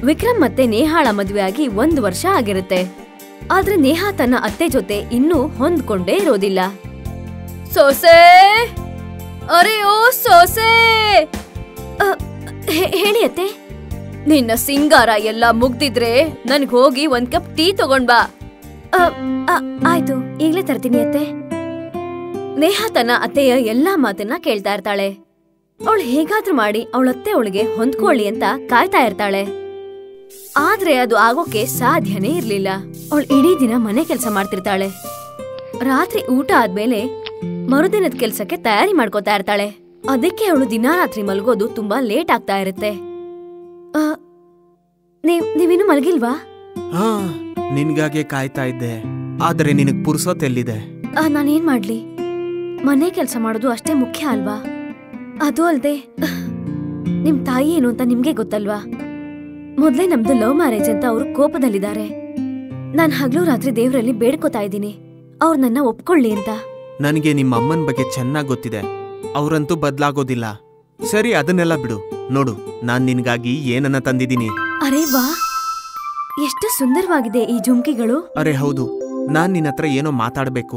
ವಿಕ್ರಮ್ ಮತ್ತೆ ನೇಹಾಳ ಮದುವೆಯಾಗಿ ಒಂದು ವರ್ಷ ಆಗಿರುತ್ತೆ ಆದ್ರೆ ನೇಹಾ ತನ್ನ ಅತ್ತೆ ಜೊತೆ ಇನ್ನೂ ಹೊಂದ್ಕೊಂಡೇ ಇರೋದಿಲ್ಲ ಸೊಸೆ ಅರೆ ಓ ಸೊಸೆ ಅ, ಹೇ- ಹೇಳಿ ಅತ್ತೆ ನಿನ್ನ ಸಿಂಗಾರ ಎಲ್ಲ ಮುಗ್ದಿದ್ರೆ ನನ್ಗ್ ಹೋಗಿ ಒಂದ್ ಕಪ್ ಟೀ ತಗೊಂಡ್ ಬಾ ಅ, ಅ, ಆಯ್ತು ಈಗ್ಲೇ ತರ್ತೀನಿ ಅತ್ತೆ ನೇಹಾ ತನ್ನ ಅತ್ತೆಯ ಎಲ್ಲಾ ಮಾತನ್ನ ಕೇಳ್ತಾ ಇರ್ತಾಳೆ ಅವಳು ಹೇಗಾದ್ರೂ ಮಾಡಿ ಅವಳತ್ತೆ ಅವಳಿಗೆ ಹೊಂದ್ಕೊಳ್ಳಿ ಅಂತ ಕಾಯ್ತಾ ಇರ್ತಾಳೆ ಆದ್ರೆ ಅದು ಆಗೋಕೆ ಸಾಧ್ಯನೇ ಇರ್ಲಿಲ್ಲ ಅವಳು ಇಡೀ ದಿನ ಮನೆ ಕೆಲಸ ಮಾಡ್ತಿರ್ತಾಳೆ ರಾತ್ರಿ ಊಟ ಆದ್ಮೇಲೆ ಮರುದಿನದ ಕೆಲ್ಸಕ್ಕೆ ತಯಾರಿ ಮಾಡ್ಕೋತಾ ಇರ್ತಾಳೆ ಅದಕ್ಕೆ ಅವಳು ದಿನಾರಾತ್ರಿ ಮಲ್ಗೋದು ತುಂಬಾ ಲೇಟ್ ಆಗ್ತಾ ಇರುತ್ತೆ ಆ, ನೀವ್ ನೀವಿನ್ನು ಮಲಗಿಲ್ವಾ ಹಾ ನಿನ್ಗಾಗೆ ಕಾಯ್ತಾ ಇದ್ದೆ ಆದ್ರೆ ನಿನಗ್ ಪುರ್ಸೋತ್ ಎಲ್ಲಿದೆ ಆ, ನಾನೇನ್ ಮಾಡ್ಲಿ ಮನೆ ಕೆಲಸ ಮಾಡೋದು ಅಷ್ಟೇ ಮುಖ್ಯ ಅಲ್ವಾ ಅದು ಅಲ್ದೆ ನಿಮ್ ತಾಯಿ ಏನು ಅಂತ ನಿಮ್ಗೆ ಗೊತ್ತಲ್ವಾ ಮೊದ್ಲೇ ನಮ್ದು ಲವ್ ಮ್ಯಾರೇಜ್ ಅಂತ ಅವರು ಕೋಪದಲ್ಲಿದ್ದಾರೆ ನಾನ್ ಹಗ್ಲು ರಾತ್ರಿ ದೇವರಲ್ಲಿ ಬೇಡ್ಕೋತಾ ಇದ್ದೀನಿ ಅವ್ರು ನನ್ನ ಒಪ್ಕೊಳ್ಳಿ ಅಂತ ನನಗೆ ನಿಮ್ಮ ಅಮ್ಮನ ಬಗ್ಗೆ ಚೆನ್ನಾಗ್ ಗೊತ್ತಿದೆ ಅವ್ರಂತೂ ಬದ್ಲಾಗೋದಿಲ್ಲ ಸರಿ ಅದನ್ನೆಲ್ಲ ಬಿಡು ನೋಡು ನಾನ್ ನಿನ್ಗಾಗಿ ಏನನ್ನ ತಂದಿದ್ದೀನಿ ಅರೆ ವಾ ಎಷ್ಟು ಸುಂದರವಾಗಿದೆ ಈ ಜುಮ್ಕಿಗಳು ಅರೆ ಹೌದು ನಾನ್ ನಿನ್ನ ಹತ್ರ ಏನೋ ಮಾತಾಡ್ಬೇಕು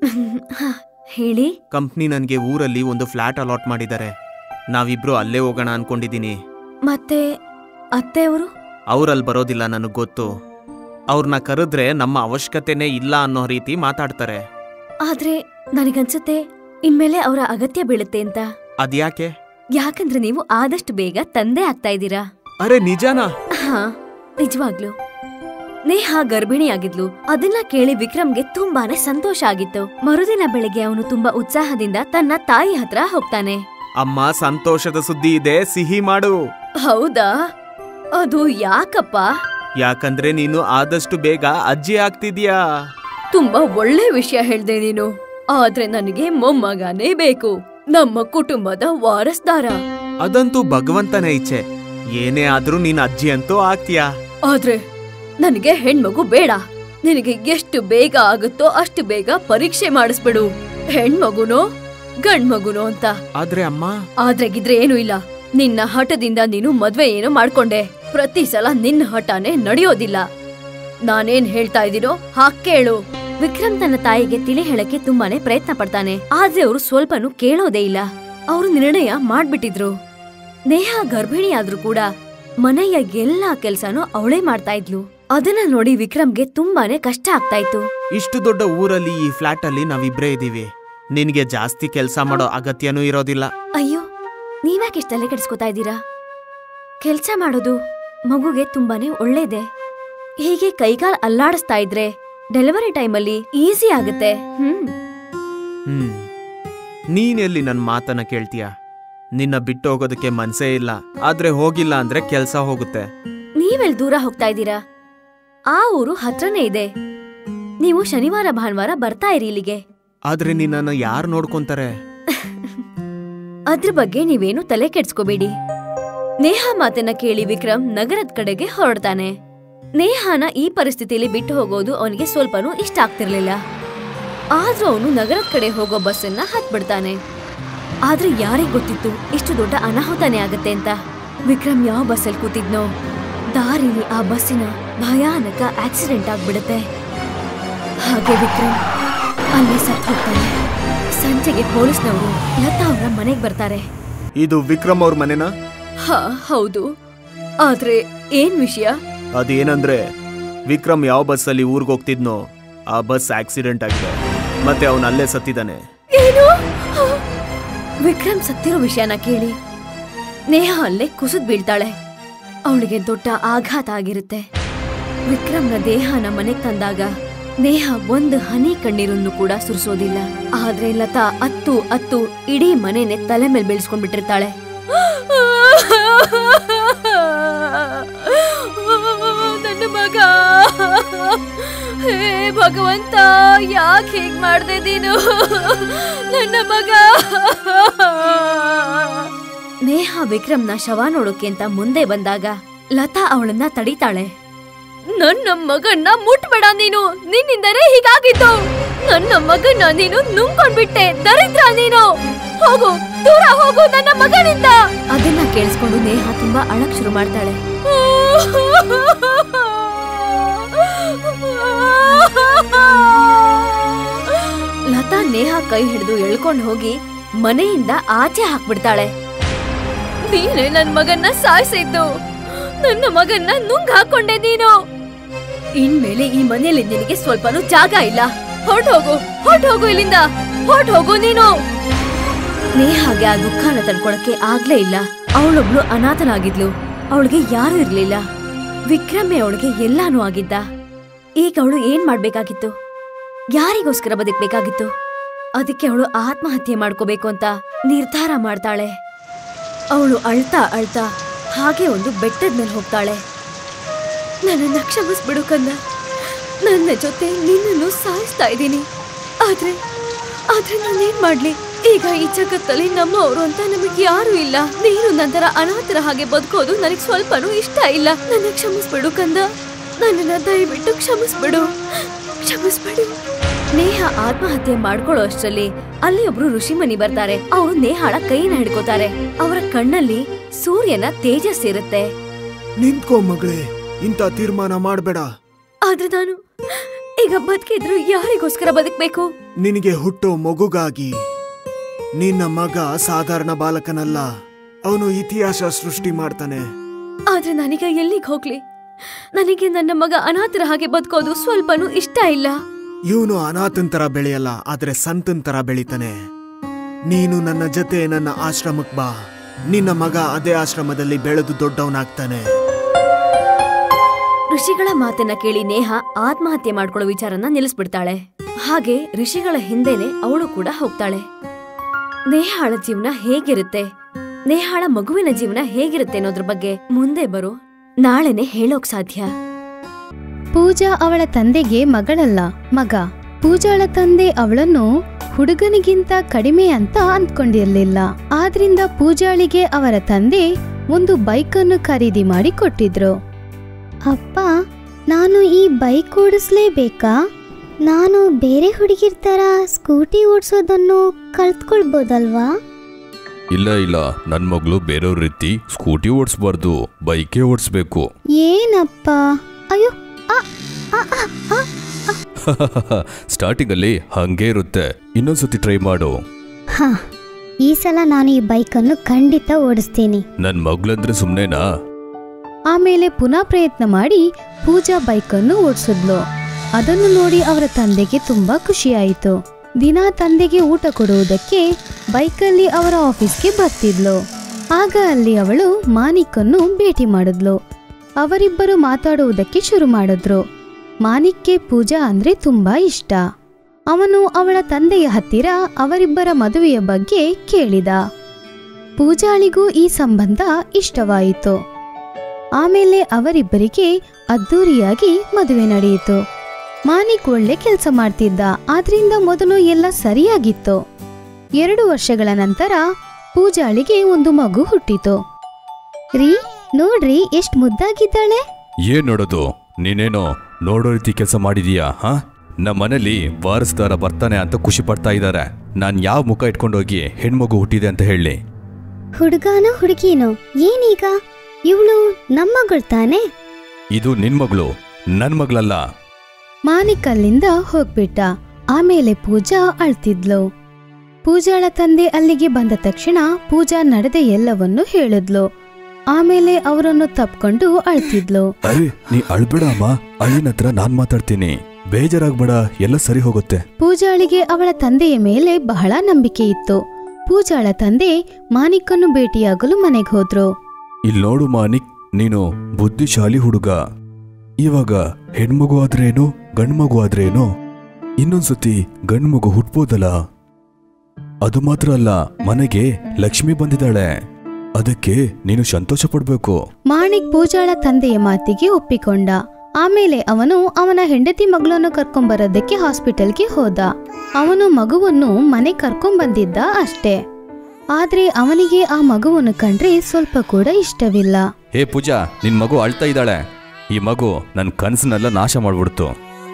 ಹ, ಹೇಳಿ ಕಂಪ್ನಿ ನನ್ಗೆ ಊರಲ್ಲಿ ಒಂದು ಫ್ಲಾಟ್ ಅಲಾಟ್ ಮಾಡಿದ್ದಾರೆ ನಾವಿಬ್ರು ಅಲ್ಲೇ ಹೋಗೋಣ ಅನ್ಕೊಂಡಿದೀನಿ ಮತ್ತೆ ಅತ್ತೆ ಅವರು ಅವ್ರಲ್ಲಿ ಬರೋದಿಲ್ಲ ನನಗ್ ಗೊತ್ತು ಅವ್ರನ್ನ ಕರೆದ್ರೆ ನಮ್ಮ ಅವಶ್ಯಕತೆನೇ ಇಲ್ಲ ಅನ್ನೋ ರೀತಿ ಮಾತಾಡ್ತಾರೆ ಆದ್ರೆ ನನಗನ್ಸುತ್ತೆ ಇನ್ಮೇಲೆ ಅವರ ಅಗತ್ಯ ಬೀಳುತ್ತೆ ಅಂತ ಅದ್ಯಾಕೆ ಯಾಕಂದ್ರೆ ನೀವು ಆದಷ್ಟು ಬೇಗ ತಂದೆ ಆಗ್ತಾ ಇದ್ದೀರಾ ಅರೆ ನಿಜಾನಾ ಹಾ ನಿಜವಾಗ್ಲು ನೇಹಾ ಗರ್ಭಿಣಿಯಾಗಿದ್ಲು ಅದನ್ನ ಕೇಳಿ ವಿಕ್ರಮ್ಗೆ ತುಂಬಾನೇ ಸಂತೋಷ ಆಗಿತ್ತು ಮರುದಿನ ಬೆಳಿಗ್ಗೆ ಅವನು ತುಂಬಾ ಉತ್ಸಾಹದಿಂದ ತನ್ನ ತಾಯಿ ಹತ್ರ ಹೋಗ್ತಾನೆ ಅಮ್ಮ ಸಂತೋಷದ ಸುದ್ದಿ ಇದೆ ಸಿಹಿ ಮಾಡು ಹೌದಾ ಅದು ಯಾಕಪ್ಪ ಯಾಕಂದ್ರೆ ನೀನು ಆದಷ್ಟು ಬೇಗ ಅಜ್ಜಿ ಆಗ್ತಿದ್ಯಾ ತುಂಬಾ ಒಳ್ಳೆ ವಿಷಯ ಹೇಳ್ದೆ ನೀನು ಆದ್ರೆ ನನಗೆ ಮೊಮ್ಮಗನೇ ಬೇಕು ನಮ್ಮ ಕುಟುಂಬದ ವಾರಸ್ದಾರ ಅದಂತೂ ಭಗವಂತನ ಇಚ್ಛೆ ಏನೇ ಆದ್ರೂ ನೀನ್ ಅಜ್ಜಿ ಅಂತೂ ಆಗ್ತೀಯಾ ಆದ್ರೆ ನನಗೆ ಹೆಣ್ಮಗು ಬೇಡ ನಿನಗೆ ಎಷ್ಟು ಬೇಗ ಆಗುತ್ತೋ ಅಷ್ಟು ಬೇಗ ಪರೀಕ್ಷೆ ಮಾಡಿಸ್ಬಿಡು ಹೆಣ್ಮಗುನೋ ಗಂಡ್ಮಗುನೋ ಅಂತ ಆದ್ರೆ ಅಮ್ಮ ಆದ್ರೆ ಗಿದ್ರೆ ಏನೂ ಇಲ್ಲ ನಿನ್ನ ಹಠದಿಂದ ನೀನು ಮದ್ವೆ ಏನೋ ಮಾಡ್ಕೊಂಡೆ ಪ್ರತಿ ಸಲ ನಿನ್ನ ಹಠನೇ ನಡೆಯೋದಿಲ್ಲ ನಾನೇನ್ ಹೇಳ್ತಾ ಇದೀನೋ ಹಾಗ್ ಕೇಳು ವಿಕ್ರಮ್ ತನ್ನ ತಾಯಿಗೆ ತಿಳಿ ಹೇಳಕ್ಕೆ ತುಂಬಾನೇ ಪ್ರಯತ್ನ ಪಡ್ತಾನೆ ಆದ್ರೆ ಅವರು ಸ್ವಲ್ಪನೂ ಕೇಳೋದೇ ಇಲ್ಲ ಅವರು ನಿರ್ಣಯ ಮಾಡ್ಬಿಟ್ಟಿದ್ರು ನೇಹಾ ಗರ್ಭಿಣಿ ಆದ್ರೂ ಕೂಡ ಮನೆಯ ಎಲ್ಲಾ ಕೆಲ್ಸನೂ ಅವಳೇ ಮಾಡ್ತಾ ಇದ್ಲು ಅದನ್ನ ನೋಡಿ ವಿಕ್ರಮ್ಗೆ ತುಂಬಾನೇ ಕಷ್ಟ ಆಗ್ತಾ ಇತ್ತು ಇಷ್ಟು ದೊಡ್ಡ ಊರಲ್ಲಿ ಈ ಫ್ಲಾಟ್ ಅಲ್ಲಿ ನಾವಿಬ್ರೇ ಇದೀವಿ ನಿನ್ಗೆ ಜಾಸ್ತಿ ಕೆಲ್ಸ ಮಾಡೋ ಅಗತ್ಯನೂ ಇರೋದಿಲ್ಲ ಅಯ್ಯೋ ನೀವ್ಯಾಕೆ ಇಷ್ಟ್ ತಲೆ ಕೆಡಿಸ್ಕೊತಾ ಇದ್ದೀರಾ ಕೆಲ್ಸ ಮಾಡೋದು ಮಗುಗೆ ತುಂಬಾನೇ ಒಳ್ಳೇದೆ ಹೀಗೆ ಕೈಕಾಲ್ ಅಲ್ಲಾಡಿಸ್ತಾ ಇದ್ರೆ ಡೆಲಿವರಿ ಟೈಮಲ್ಲಿ ಈಸಿ ಆಗುತ್ತೆ ಹ್ಮ್ ಹ್ಮ್ ನೀನೆಲ್ಲಿ ನನ್ ಮಾತನ್ನ ಕೇಳ್ತೀಯ ನಿನ್ನ ಬಿಟ್ಟು ಹೋಗೋದಕ್ಕೆ ಮನ್ಸೇ ಇಲ್ಲ ಆದ್ರೆ ಹೋಗಿಲ್ಲ ಅಂದ್ರೆ ಕೆಲ್ಸ ಹೋಗುತ್ತೆ ನೀವೆಲ್ ದೂರ ಹೋಗ್ತಾ ಇದ್ದೀರಾ ಆ ಊರು ಹತ್ರನೇ ಇದೆ ನೀವು ಶನಿವಾರ ಭಾನುವಾರ ಬರ್ತಾ ಇರಿ ಇಲ್ಲಿಗೆ ಆದ್ರೆ ನಿನ್ನನ್ನ ಯಾರು ನೋಡ್ಕೊಂತಾರೆ ಅದ್ರ ಬಗ್ಗೆ ನೀವೇನು ತಲೆ ಕೆಡ್ಸ್ಕೋಬೇಡಿ ನೇಹಾ ಮಾತನ್ನ ಕೇಳಿ ವಿಕ್ರಮ್ ನಗರದ ಕಡೆಗೆ ಹೊರಡ್ತಾನೆ ನೇಹಾನ ಈ ಪರಿಸ್ಥಿತಿಯಲ್ಲಿ ಬಿಟ್ಟು ಹೋಗೋದು ಅವನಿಗೆ ಸ್ವಲ್ಪನೂ ಇಷ್ಟ ಆಗ್ತಿರ್ಲಿಲ್ಲ ಆದ್ರೂ ಅವನು ನಗರದ ಕಡೆ ಹೋಗೋ ಬಸ್ಸನ್ನ ಹತ್ಬಿಡ್ತಾನೆ ಆದ್ರೆ ಯಾರಿಗ್ ಗೊತ್ತಿತ್ತು ಇಷ್ಟು ದೊಡ್ಡ ಅನಾಹುತನೇ ಆಗತ್ತೆ ಅಂತ ವಿಕ್ರಮ್ ಯಾವ ಬಸ್ಸಲ್ಲಿ ಕೂತಿದ್ನೋ ದಾರಿಲಿ ಆ ಬಸ್ಸಿನ ಭಯಾನಕ ಆಕ್ಸಿಡೆಂಟ್ ಆಗ್ಬಿಡುತ್ತೆ ಹಾಗೆ ವಿಕ್ರಮ್ ಅಲ್ಲಿ ಸತ್ತು ಹೋಗ್ತಾನೆ ಸಂಜೆಗೆ ಪೊಲೀಸ್ನವರು ಲತಾ ಅವರ ಮನೆಗೆ ಬರ್ತಾರೆ ಇದು ವಿಕ್ರಮ್ ಅವ್ರ ಮನೆನಾ ಹಾ ಹೌದು ಆದ್ರೆ ಏನ್ ವಿಷಯ ಅದೇನಂದ್ರೆ ವಿಕ್ರಮ್ ಯಾವ ಬಸ್ಸಲ್ಲಿ ಊರ್ಗ್ ಹೋಗ್ತಿದ್ನೋ ಆ ಬಸ್ ಆಕ್ಸಿಡೆಂಟ್ ಆಗಿದೆ ಮತ್ತೆ ಅವನು ಅಲ್ಲೇ ಸತ್ತಿದ್ದಾನೆ ಏನು ವಿಕ್ರಮ್ ಸತ್ತಿರೋ ವಿಷಯನ ಕೇಳಿ ನೇಹಾ ಅಲ್ಲೇ ಕುಸಿದ್ ಬೀಳ್ತಾಳೆ ಅವಳಿಗೆ ದೊಡ್ಡ ಆಘಾತ ಆಗಿರುತ್ತೆ ವಿಕ್ರಮ್ನ ದೇಹನ ಮನೆಗ್ ತಂದಾಗ ನೇಹ ಒಂದು ಹನಿ ಕಣ್ಣೀರನ್ನು ಕೂಡ ಸುರಿಸೋದಿಲ್ಲ ಆದ್ರೆ ಲತಾ ಅತ್ತು ಅತ್ತು ಇಡೀ ಮನೆನೆ ತಲೆ ಮೇಲೆ ಬೀಳ್ಸ್ಕೊಂಡ್ಬಿಟ್ಟಿರ್ತಾಳೆ ನನ್ನ ಮಗ ಹೇ ಭಗವಂತ ಯಾಕೆ ಹೀಗ್ ಮಾಡ್ದೆ ನೀನು ನನ್ನ ಮಗ ನೇಹ ವಿಕ್ರಮ್ನ ಶವ ನೋಡೋಕೆ ಅಂತ ಮುಂದೆ ಬಂದಾಗ ಲತಾ ಅವಳನ್ನ ತಡಿತಾಳೆ ನನ್ನ ಮಗನ್ನ ಮುಟ್ಬೇಡ ನೀನು ನಿನ್ನಿಂದನೇ ಹೀಗಾಗಿತ್ತು ನನ್ನ ಮಗನ್ನ ನೀನು ನುಂಗ್ಕೊಂಡ್ಬಿಟ್ಟೆ ದರಿದ್ರ ನೀನು ಹೋಗು ದೂರ ಹೋಗು ನನ್ನ ಮಗನಿಂದ ಅದನ್ನ ಕೇಳಿಸ್ಕೊಂಡು ನೇಹ ತುಂಬಾ ಅಳಕ್ ಶುರು ಮಾಡ್ತಾಳೆ ಲತಾ ನೇಹ ಕೈ ಹಿಡಿದು ಎಳ್ಕೊಂಡು ಹೋಗಿ ಮನೆಯಿಂದ ಆಚೆ ಹಾಕ್ಬಿಡ್ತಾಳೆ ನೀನೇ ನನ್ ಮಗನ್ನ ಸಾಯಿಸಿದ್ದು ನನ್ನ ಮಗನ್ನ ನುಂಗ್ ಹಾಕೊಂಡೆ ನೀನು ಇನ್ಮೇಲೆ ಈ ಮನೆಯಲ್ಲಿ ನಿನಗೆ ಸ್ವಲ್ಪನೂ ಜಾಗ ಇಲ್ಲ ಹೊರ್ಟ್ ಹೋಗು ಹೊರ್ಟ್ ಹೋಗು ಇಲ್ಲಿಂದ ಹೊರ್ಟ್ ಹೋಗು ನೀನು ನೇಹಾಗೆ ಆ ದುಃಖನ ತಡ್ಕೊಳಕ್ಕೆ ಆಗ್ಲೇ ಇಲ್ಲ ಅವಳೊಬ್ಳು ಅನಾಥನಾಗಿದ್ಲು ಅವಳಿಗೆ ಯಾರು ಇರ್ಲಿಲ್ಲ ವಿಕ್ರಮೆ ಅವಳಿಗೆ ಎಲ್ಲಾನು ಆಗಿದ್ದ ಈಗ ಅವಳು ಏನ್ ಮಾಡ್ಬೇಕಾಗಿತ್ತು ಯಾರಿಗೋಸ್ಕರ ಬದುಕ್ಬೇಕಾಗಿತ್ತು ಅದಕ್ಕೆ ಅವಳು ಆತ್ಮಹತ್ಯೆ ಮಾಡ್ಕೋಬೇಕು ಅಂತ ನಿರ್ಧಾರ ಮಾಡ್ತಾಳೆ ಅವಳು ಅಳ್ತಾ ಅಳ್ತಾ ಹಾಗೆ ಒಂದು ಬೆಟ್ಟದ ಮೇಲೆ ಹೋಗ್ತಾಳೆ ನನ್ನನ್ನ ಕ್ಷಮಿಸ್ಬಿಡು ಕಂದ ನನ್ನ ಜೊತೆ ನಿನ್ನನ್ನು ಸಾಯಿಸ್ತಾ ಇದ್ದೀನಿ ಆದ್ರೆ ಆದ್ರೆ ನಾನೇನ್ ಮಾಡ್ಲಿ ಈಗ ಈ ಜಗತ್ತಲ್ಲಿ ನಮ್ಮವರು ಅಂತ ನಮಗೆ ಯಾರು ಇಲ್ಲ ನೀನು ನಂತರ ಅನಾಥರ ಹಾಗೆ ಬದುಕೋದು ನನಗೆ ಸ್ವಲ್ಪನೂ ಇಷ್ಟ ಇಲ್ಲ ನನ್ನ ಕ್ಷಮಿಸ್ಬಿಡು ಕಂದ ನನ್ನನ್ನ ದಯವಿಟ್ಟು ಕ್ಷಮಿಸ್ಬಿಡು ಕ್ಷಮಿಸ್ಬಿಡು ನೇಹ ಆತ್ಮಹತ್ಯೆ ಮಾಡ್ಕೊಳ್ಳೋ ಅಷ್ಟರಲ್ಲಿ ಅಲ್ಲಿ ಒಬ್ರು ಋಷಿಮನಿ ಬರ್ತಾರೆ ಅವರು ನೇಹಾಳ ಕೈನ ಹಿಡ್ಕೋತಾರೆ ಅವರ ಕಣ್ಣಲ್ಲಿ ಸೂರ್ಯನ ತೇಜಸ್ ಇರುತ್ತೆ ನಿಂತ್ಕೋ ಮಗಳೇ ಇಂಥ ತೀರ್ಮಾನ ಮಾಡಬೇಡ ಆದ್ರೆ ನಾನು ಈಗ ಬದುಕಿದ್ರು ಯಾರಿಗೋಸ್ಕರ ಬದುಕ್ಬೇಕು ನಿನಗೆ ಹುಟ್ಟೋ ಮಗುಗಾಗಿ ನಿನ್ನ ಮಗ ಸಾಧಾರಣ ಬಾಲಕನಲ್ಲ ಅವನು ಇತಿಹಾಸ ಸೃಷ್ಟಿ ಮಾಡ್ತಾನೆ ಆದ್ರೆ ನಾನೀಗ ಎಲ್ಲಿಗೆ ಹೋಗ್ಲಿ ನನಗೆ ನನ್ನ ಮಗ ಅನಾಥರ ಹಾಗೆ ಬದುಕೋದು ಸ್ವಲ್ಪನೂ ಇಷ್ಟ ಇಲ್ಲ ಇವನು ಅನಾಥನ್ ತರ ಬೆಳೆಯಲ್ಲ ಆದ್ರೆ ಸಂತನ್ ತರ ಬೆಳಿತಾನೆ ನೀನು ನನ್ನ ಜೊತೆ ನನ್ನ ಆಶ್ರಮಕ್ ಬಾ ನಿನ್ನ ಮಗ ಅದೇ ಆಶ್ರಮದಲ್ಲಿ ಬೆಳೆದು ದೊಡ್ಡವನಾಗ್ತಾನೆ ಋಷಿಗಳ ಮಾತನ್ನ ಕೇಳಿ ನೇಹ ಆತ್ಮಹತ್ಯೆ ಮಾಡ್ಕೊಳ್ಳೋ ವಿಚಾರನ ನಿಲ್ಲಿಸ್ಬಿಡ್ತಾಳೆ ಹಾಗೆ ಋಷಿಗಳ ಹಿಂದೆನೆ ಅವಳು ಕೂಡ ಹೋಗ್ತಾಳೆ ನೇಹಾಳ ಜೀವನ ಹೇಗಿರುತ್ತೆ ನೇಹಾಳ ಮಗುವಿನ ಜೀವನ ಹೇಗಿರುತ್ತೆ ಅನ್ನೋದ್ರ ಬಗ್ಗೆ ಮುಂದೆ ಬರೋ ನಾಳೆನೆ ಹೇಳೋಕ್ ಸಾಧ್ಯ ಪೂಜಾ ಅವಳ ತಂದೆಗೆ ಮಗಳಲ್ಲ ಮಗ ಪೂಜಾಳ ತಂದೆ ಅವಳನ್ನು ಹುಡುಗನಿಗಿಂತ ಕಡಿಮೆ ಅಂತ ಅಂದ್ಕೊಂಡಿರ್ಲಿಲ್ಲ ಆದ್ರಿಂದ ಪೂಜಾಳಿಗೆ ಅವರ ತಂದೆ ಒಂದು ಬೈಕನ್ನು ಖರೀದಿ ಮಾಡಿ ಕೊಟ್ಟಿದ್ರು ಅಪ್ಪ ನಾನು ಈ ಬೈಕ್ ಓಡಿಸ್ಲೇಬೇಕಾ ನಾನು ಬೇರೆ ಹುಡುಗಿರ್ ಥರ ಸ್ಕೂಟಿ ಓಡಿಸೋದನ್ನು ಕಲ್ತ್ಕೊಳ್ಬೋದಲ್ವಾ ಇಲ್ಲ ಇಲ್ಲ ನನ್ನ ಮಗಳು ಬೇರೆಯವ್ರ ರೀತಿ ಸ್ಕೂಟಿ ಓಡಿಸ್ಬಾರ್ದು ಬೈಕೇ ಓಡಿಸ್ಬೇಕು ಏನಪ್ಪ ಅಯ್ಯೋ ಆ, ಆ, ಆ, ಆ. ಸ್ಟಾರ್ಟಿಂಗಲ್ಲಿ ಹಂಗೆ ಇರುತ್ತೆ ಇನ್ನೊಂದ್ಸತಿ ಟ್ರೈ ಮಾಡು ಹಾ ಈ ಸಲ ನಾನು ಈ ಬೈಕನ್ನು ಖಂಡಿತ ಓಡಿಸ್ತೀನಿ ನನ್ನ ಮಗಳಂದ್ರೆ ಸುಮ್ಮನೆನಾ ಆಮೇಲೆ ಪುನಃ ಪ್ರಯತ್ನ ಮಾಡಿ ಪೂಜಾ ಬೈಕನ್ನು ಓಡಿಸಿದ್ಲು ಅದನ್ನು ನೋಡಿ ಅವರ ತಂದೆಗೆ ತುಂಬಾ ಖುಷಿಯಾಯಿತು ದಿನ ತಂದೆಗೆ ಊಟ ಕೊಡುವುದಕ್ಕೆ ಬೈಕಲ್ಲಿ ಅವರ ಆಫೀಸ್ಗೆ ಬರ್ತಿದ್ಲು ಆಗ ಅಲ್ಲಿ ಅವಳು ಮಾನಿಕನ್ನು ಭೇಟಿ ಮಾಡಿದ್ಲು ಅವರಿಬ್ಬರು ಮಾತಾಡುವುದಕ್ಕೆ ಶುರು ಮಾಡಿದ್ರು ಮಾನಿಕ್ಗೆ ಪೂಜಾ ಅಂದ್ರೆ ತುಂಬಾ ಇಷ್ಟ ಅವನು ಅವಳ ತಂದೆಯ ಹತ್ತಿರ ಅವರಿಬ್ಬರ ಮದುವೆಯ ಬಗ್ಗೆ ಕೇಳಿದ ಪೂಜಾಳಿಗೂ ಈ ಸಂಬಂಧ ಇಷ್ಟವಾಯಿತು ಆಮೇಲೆ ಅವರಿಬ್ಬರಿಗೆ ಅದ್ದೂರಿಯಾಗಿ ಮದುವೆ ನಡೆಯಿತು ಮಾನಿಕ್ ಒಳ್ಳೆ ಕೆಲಸ ಮಾಡ್ತಿದ್ದ ಆದ್ರಿಂದ ಮೊದಲು ಎಲ್ಲ ಸರಿಯಾಗಿತ್ತು ಎರಡು ವರ್ಷಗಳ ನಂತರ ಪೂಜಾಳಿಗೆ ಒಂದು ಮಗು ಹುಟ್ಟಿತು ರೀ ನೋಡ್ರಿ ಎಷ್ಟ್ ಮುದ್ದಾಗಿದ್ದಾಳೆ ಏನ್ ನೋಡೋದು ನೀನೇನೋ ನೋಡೋ ರೀತಿ ಕೆಲಸ ಮಾಡಿದೀಯಾ ಹಾ ನಮ್ಮ ಮನೇಲಿ ವಾರಸ್ದಾರ ಬರ್ತಾನೆ ಅಂತ ಖುಷಿ ಪಡ್ತಾ ಇದ್ದಾರೆ ನಾನ್ ಯಾವ ಮುಖ ಇಟ್ಕೊಂಡೋಗಿ ಹೆಣ್ಮಗು ಹುಟ್ಟಿದೆ ಅಂತ ಹೇಳಿ ಹುಡುಗಾನೋ ಹುಡುಗಿನೋ ಏನೀಗ ಇವಳು ನಮ್ಮಗಳು ತಾನೆ ಇದು ನಿನ್ ಮಗಳು ನನ್ ಮಗಳಲ್ಲ ಮಾನಿಕ್ ಅಲ್ಲಿಂದ ಹೋಗ್ಬಿಟ್ಟ ಆಮೇಲೆ ಪೂಜಾ ಅಳ್ತಿದ್ಲು ಪೂಜಾಳ ತಂದೆ ಅಲ್ಲಿಗೆ ಬಂದ ತಕ್ಷಣ ಪೂಜಾ ನಡೆದ ಎಲ್ಲವನ್ನೂ ಹೇಳಿದ್ಲು ಆಮೇಲೆ ಅವರನ್ನು ತಪ್ಕೊಂಡು ಅಳ್ತಿದ್ಲು ಅರೆ ನೀ ಅಳ್ಬೇಡ ಅಮ್ಮ ಅಳಿನ ಹತ್ರ ನಾನ್ ಮಾತಾಡ್ತೀನಿ ಬೇಜಾರಾಗ್ಬೇಡ ಎಲ್ಲ ಸರಿ ಹೋಗುತ್ತೆ ಪೂಜಾಳಿಗೆ ಅವಳ ತಂದೆಯ ಮೇಲೆ ಬಹಳ ನಂಬಿಕೆ ಇತ್ತು ಪೂಜಾಳ ತಂದೆ ಮಾನಿಕನ್ನು ಭೇಟಿಯಾಗಲು ಮನೆಗೆ ಹೋದ್ರು ಇಲ್ ನೋಡು ಮಾನಿಕ್ ನೀನು ಬುದ್ಧಿಶಾಲಿ ಹುಡುಗ ಇವಾಗ ಹೆಣ್ಮಗು ಆದ್ರೇನು ಗಂಡ್ಮಗು ಆದ್ರೇನು ಇನ್ನೊಂದ್ಸತಿ ಗಂಡ್ಮಗು ಹುಟ್ಬೋದಲ್ಲ ಅದು ಮಾತ್ರ ಅಲ್ಲ ಮನೆಗೆ ಲಕ್ಷ್ಮಿ ಬಂದಿದ್ದಾಳೆ ಅದಕ್ಕೆ ನೀನು ಸಂತೋಷ ಪಡ್ಬೇಕು ಮಾಣಿಕ್ ಪೂಜಾಳ ತಂದೆಯ ಮಾತಿಗೆ ಒಪ್ಪಿಕೊಂಡ ಆಮೇಲೆ ಅವನು ಅವನ ಹೆಂಡತಿ ಮಗಳನ್ನು ಕರ್ಕೊಂಬರೋದಕ್ಕೆ ಹಾಸ್ಪಿಟಲ್ಗೆ ಹೋದ ಅವನು ಮಗುವನ್ನು ಮನೆ ಕರ್ಕೊಂಬಂದಿದ್ದ ಅಷ್ಟೇ ಆದ್ರೆ ಅವನಿಗೆ ಆ ಮಗುವನ್ನು ಕಂಡ್ರೆ ಸ್ವಲ್ಪ ಕೂಡ ಇಷ್ಟವಿಲ್ಲ ಹೇ ಪೂಜಾ ನಿನ್ ಮಗು ಅಳ್ತಾ ಇದ್ದಾಳೆ ಈ ಮಗು ನನ್ ಕನ್ಸನ್ನೆಲ್ಲ ನಾಶ ಮಾಡ್ಬಿಡ್ತು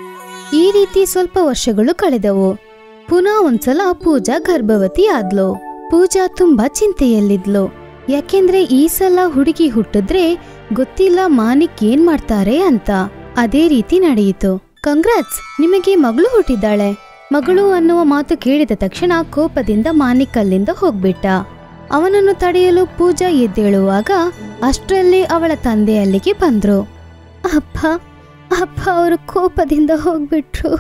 ಈ ರೀತಿ ಸ್ವಲ್ಪ ವರ್ಷಗಳು ಕಳೆದವು ಪುನಃ ಒಂದ್ಸಲ ಪೂಜಾ ಗರ್ಭವತಿ ಆದ್ಲು ಪೂಜಾ ತುಂಬಾ ಚಿಂತೆಯಲ್ಲಿದ್ಲು ಯಾಕೆಂದ್ರೆ ಈ ಸಲ ಹುಡುಗಿ ಹುಟ್ಟಿದ್ರೆ ಗೊತ್ತಿಲ್ಲ ಮಾನಿಕ್ ಏನ್ ಮಾಡ್ತಾರೆ ಅಂತ ಅದೇ ರೀತಿ ನಡೆಯಿತು ಕಂಗ್ರಾಟ್ಸ್ ನಿಮಗೆ ಮಗಳು ಹುಟ್ಟಿದ್ದಾಳೆ ಮಗಳು ಅನ್ನುವ ಮಾತು ಕೇಳಿದ ತಕ್ಷಣ ಕೋಪದಿಂದ ಮಾನಿಕ್ ಅಲ್ಲಿಂದ ಹೋಗ್ಬಿಟ್ಟ ಅವನನ್ನು ತಡೆಯಲು ಪೂಜಾ ಎದ್ದೇಳುವಾಗ ಅಷ್ಟರಲ್ಲಿ ಅವಳ ತಂದೆ ಅಲ್ಲಿಗೆ ಬಂದ್ರು ಅಪ್ಪ ಅಪ್ಪ ಅವರು ಕೋಪದಿಂದ ಹೋಗ್ಬಿಟ್ರು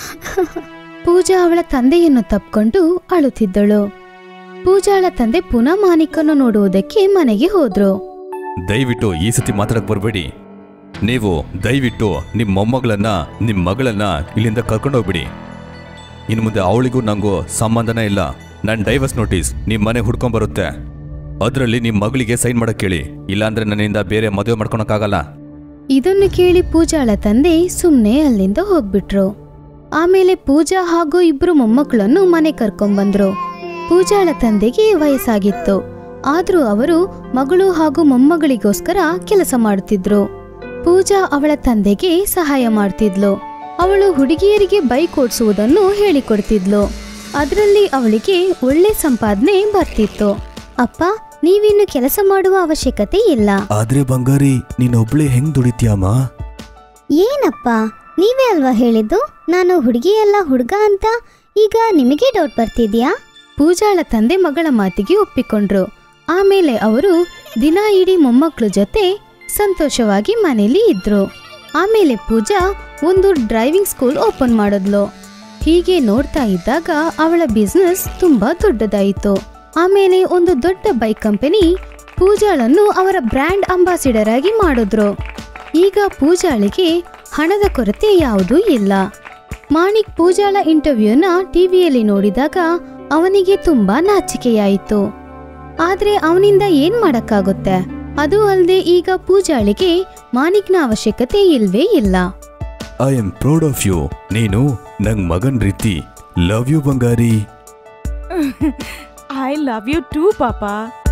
ಪೂಜಾ ಅವಳ ತಂದೆಯನ್ನು ತಪ್ಕೊಂಡು ಅಳುತ್ತಿದ್ದಳು ಪೂಜಾಳ ತಂದೆ ಪುನಃ ಮಾನಿಕನ್ನು ನೋಡುವುದಕ್ಕೆ ಮನೆಗೆ ಹೋದ್ರು ದಯವಿಟ್ಟು ಈ ಸತಿ ಮಾತಾಡಕ್ ಬರಬೇಡಿ ನೀವು ದಯವಿಟ್ಟು ನಿಮ್ಮ ಮೊಮ್ಮಗಳನ್ನ ನಿಮ್ಮ ಮಗಳನ್ನ ಇಲ್ಲಿಂದ ಕರ್ಕೊಂಡೋಗ್ಬಿಡಿ ಇನ್ನು ಮುಂದೆ ಅವಳಿಗೂ ನಂಗೂ ಸಂಬಂಧನೇ ಇಲ್ಲ ನನ್ನ ಡೈವರ್ಸ್ ನೋಟಿಸ್ ನಿಮ್ಮ ಮನೆ ಹುಡ್ಕೊಂಬರುತ್ತೆ ಅದರಲ್ಲಿ ನಿಮ್ಮ ಮಗಳಿಗೆ ಸೈನ್ ಮಾಡಕ್ ಕೇಳಿ ಇಲ್ಲಾಂದ್ರೆ ನನ್ನಿಂದ ಬೇರೆ ಮದುವೆ ಮಾಡ್ಕೊಳಕ್ಕಾಗಲ್ಲ ಇದನ್ನು ಕೇಳಿ ಪೂಜಾಳ ತಂದೆ ಸುಮ್ನೆ ಅಲ್ಲಿಂದ ಹೋಗ್ಬಿಟ್ರು ಆಮೇಲೆ ಪೂಜಾ ಹಾಗೂ ಇಬ್ರು ಮೊಮ್ಮಕ್ಕಳನ್ನು ಮನೆ ಕರ್ಕೊಂಡ್ಬಂದ್ರು ಪೂಜಾಳ ತಂದೆಗೆ ವಯಸ್ಸಾಗಿತ್ತು ಆದ್ರೂ ಅವರು ಮಗಳು ಹಾಗೂ ಮೊಮ್ಮಗಳಿಗೋಸ್ಕರ ಕೆಲಸ ಮಾಡುತ್ತಿದ್ರು ಪೂಜಾ ಅವಳ ತಂದೆಗೆ ಸಹಾಯ ಮಾಡ್ತಿದ್ಲು ಅವಳು ಹುಡುಗಿಯರಿಗೆ ಬೈಕ್ ಓಡಿಸುವುದನ್ನು ಹೇಳಿಕೊಡ್ತಿದ್ಲು ಅದರಲ್ಲಿ ಅವಳಿಗೆ ಒಳ್ಳೆ ಸಂಪಾದನೆ ಬರ್ತಿತ್ತು ಅಪ್ಪ ನೀವಿನ್ನು ಕೆಲಸ ಮಾಡುವ ಅವಶ್ಯಕತೆ ಇಲ್ಲ ಆದ್ರೆ ಬಂಗಾರಿ ನೀನೊಬ್ಳೆ ಹೆಂಗ್ ದುಡಿತ್ಯಾಮ ಏನಪ್ಪ ನೀವೇ ಅಲ್ವಾ ಹೇಳಿದ್ದು ನಾನು ಹುಡುಗಿ ಅಲ್ಲ ಹುಡುಗ ಅಂತ ಈಗ ನಿಮಗೆ ಡೌಟ್ ಬರ್ತಿದ್ಯಾ ಪೂಜಾಳ ತಂದೆ ಮಗಳ ಮಾತಿಗೆ ಒಪ್ಪಿಕೊಂಡ್ರು ಆಮೇಲೆ ಅವರು ದಿನ ಇಡೀ ಮೊಮ್ಮಕ್ಕಳ ಜೊತೆ ಸಂತೋಷವಾಗಿ ಮನೇಲಿ ಇದ್ರು ಆಮೇಲೆ ಪೂಜಾ ಒಂದು ಡ್ರೈವಿಂಗ್ ಸ್ಕೂಲ್ ಓಪನ್ ಮಾಡಿದ್ಲು ಹೀಗೆ ನೋಡ್ತಾ ಇದ್ದಾಗ ಅವಳ ಬಿಸ್ನೆಸ್ ತುಂಬಾ ದೊಡ್ಡದಾಯಿತು ಆಮೇಲೆ ಒಂದು ದೊಡ್ಡ ಬೈಕ್ ಕಂಪನಿ ಪೂಜಾಳನ್ನು ಅವರ ಬ್ರ್ಯಾಂಡ್ ಅಂಬಾಸಿಡರ್ ಆಗಿ ಮಾಡಿದ್ರು ಈಗ ಪೂಜಾಳಿಗೆ ಹಣದ ಕೊರತೆ ಯಾವುದೂ ಇಲ್ಲ ಮಾಣಿಕ್ ಪೂಜಾಳ ಇಂಟರ್ವ್ಯೂನ ಟಿವಿಯಲ್ಲಿ ನೋಡಿದಾಗ ಅವನಿಗೆ ತುಂಬಾ ನಾಚಿಕೆಯಾಯಿತು ಆದ್ರೆ ಅವನಿಂದ ಏನ್ ಮಾಡಕ್ಕಾಗುತ್ತೆ ಅದು ಅಲ್ಲದೆ ಈಗ ಪೂಜಾಳಿಗೆ ಮಾಣಿಕ್ನ ಅವಶ್ಯಕತೆ ಇಲ್ವೇ ಇಲ್ಲ I am proud of you ನೀನು ನಂಗ್ ಮಗನ್ ರೀತಿ ಲವ್ ಯು ಬಂಗಾರಿ ಐ ಲವ್ ಯು ಟೂ ಪಾಪ